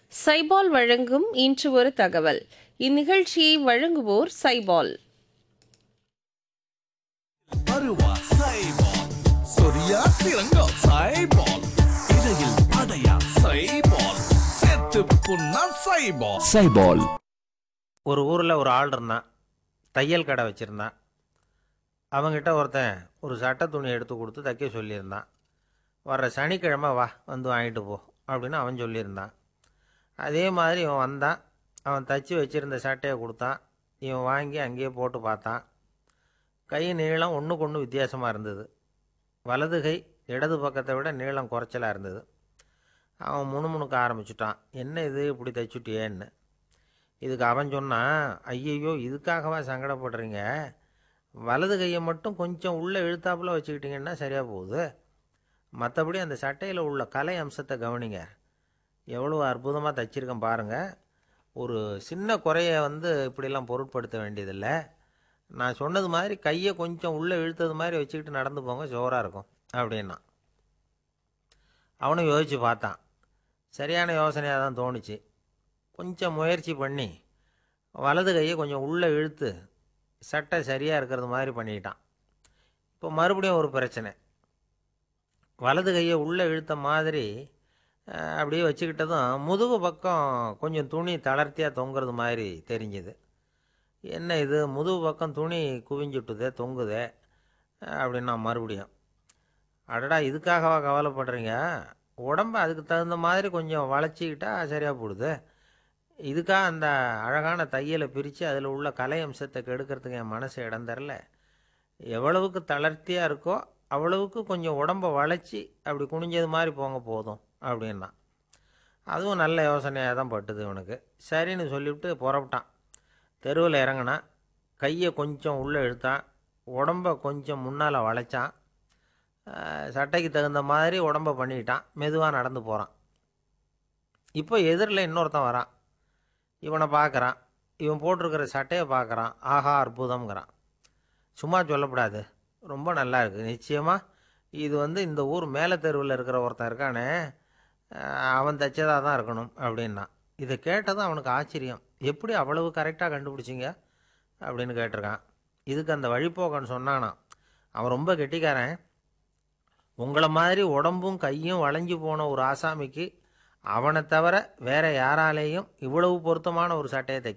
சைபால் வழங்கும் இன்று ஒரு தகவல் இந்நிகழ்ச்சியை வழங்குவோர் சைபால் அருவா சைபால் சொரியா சிறங்கோ சைபால் இடையில் அடையா சைபால் செத்து புண்ணா சைபால் சைபால் ஒரு ஊரில் ஒரு ஆள் இருந்தான் தையல் கடை வச்சுருந்தான் அவங்கிட்ட ஒருத்தன் ஒரு சட்டை துணி எடுத்து கொடுத்து தைக்க சொல்லியிருந்தான் வர்ற சனிக்கிழமை வா வந்து வாங்கிட்டு போ அப்படின்னு அவன் சொல்லியிருந்தான் அதே மாதிரி இவன் வந்தான் அவன் தச்சு வச்சுருந்த சட்டையை கொடுத்தான் இவன் வாங்கி அங்கேயே போட்டு பார்த்தான் கை நீளம் ஒன்றுக்கு ஒன்று வித்தியாசமாக இருந்தது வலது கை இடது பக்கத்தை விட நீளம் குறைச்சலாக இருந்தது அவன் முணுமுணுக்க ஆரம்பிச்சிட்டான் என்ன இது இப்படி தைச்சுட்டியேன்னு இதுக்கு அவன் சொன்னான் ஐயையோ இதுக்காகவா சங்கடப்படுறீங்க வலது கையை மட்டும் கொஞ்சம் உள்ளே இழுத்தாப்புல வச்சுக்கிட்டிங்கன்னா சரியாக போகுது மற்றபடி அந்த சட்டையில் உள்ள கலை அம்சத்தை கவனிங்க எவ்வளோ அற்புதமாக தைச்சிருக்கேன் பாருங்கள் ஒரு சின்ன குறைய வந்து இப்படிலாம் பொருட்படுத்த வேண்டியதில்லை நான் சொன்னது மாதிரி கையை கொஞ்சம் உள்ளே இழுத்தது மாதிரி வச்சுக்கிட்டு நடந்து போங்க ஜோராக இருக்கும் அப்படின்னா அவனும் யோசித்து பார்த்தான் சரியான யோசனையாக தான் தோணுச்சு கொஞ்சம் முயற்சி பண்ணி வலது கையை கொஞ்சம் உள்ளே இழுத்து சட்டை சரியாக இருக்கிறது மாதிரி பண்ணிக்கிட்டான் இப்போ மறுபடியும் ஒரு பிரச்சனை வலது கையை உள்ளே இழுத்த மாதிரி அஹ், அப்படியே வச்சுக்கிட்டதும் முதுகு பக்கம் கொஞ்சம் துணி தளர்த்தியாக தொங்குறது மாதிரி தெரிஞ்சுது என்ன இது முதுகு பக்கம் துணி குவிஞ்சுட்டுதே தொங்குதே அஹ், அப்படின்னா மறுபடியும் அடடா இதுக்காகவா கவலைப்படுறீங்க உடம்ப அதுக்கு தகுந்த மாதிரி கொஞ்சம் வளைச்சிக்கிட்டா சரியாக போடுது இதுக்காக அந்த அழகான தையலை பிரித்து அதில் உள்ள கலை அம்சத்தை கெடுக்கிறதுக்கு என் மனசு இடம் தரல எவ்வளவுக்கு தளர்த்தியாக இருக்கோ அவ்வளவுக்கு கொஞ்சம் உடம்ப வளைச்சி அப்படி குனிஞ்சது மாதிரி போங்க போதும் அப்படின்னா அதுவும் நல்ல யோசனையாக தான் பட்டுது இவனுக்கு சரின்னு சொல்லிவிட்டு புறப்பட்டான் தெருவில் இறங்கினான் கையை கொஞ்சம் உள்ளே இழுத்தான் உடம்ப கொஞ்சம் முன்னால் வளைச்சான் அஹ், சட்டைக்கு தகுந்த மாதிரி உடம்ப பண்ணிக்கிட்டான் மெதுவாக நடந்து போகிறான் இப்போ எதிரில் இன்னொருத்தன் வரான் இவனை பார்க்குறான் இவன் போட்டிருக்கிற சட்டையை பார்க்குறான் ஆஹா அற்புதம்ங்கிறான் சும்மா சொல்லக்கூடாது ரொம்ப நல்லா இருக்குது நிச்சயமாக இது வந்து இந்த ஊர் மேலே தெருவில் இருக்கிற ஒருத்தன் இருக்கானே அஹ் அவன் தைச்சதாக தான் இருக்கணும் அப்படின்னா இதை கேட்டதும் அவனுக்கு ஆச்சரியம் எப்படி அவ்வளவு கரெக்டாக கண்டுபிடிச்சிங்க அப்படின்னு கேட்டிருக்கான் இதுக்கு அந்த வழிபோக்கன் சொன்னானாம் அவன் ரொம்ப கெட்டிக்காரன் உங்களை மாதிரி உடம்பும் கையும் வளைஞ்சு போன ஒரு ஆசாமிக்கு அவனை தவிர வேற யாராலேயும் இவ்வளவு பொருத்தமான ஒரு சட்டையை தைக்க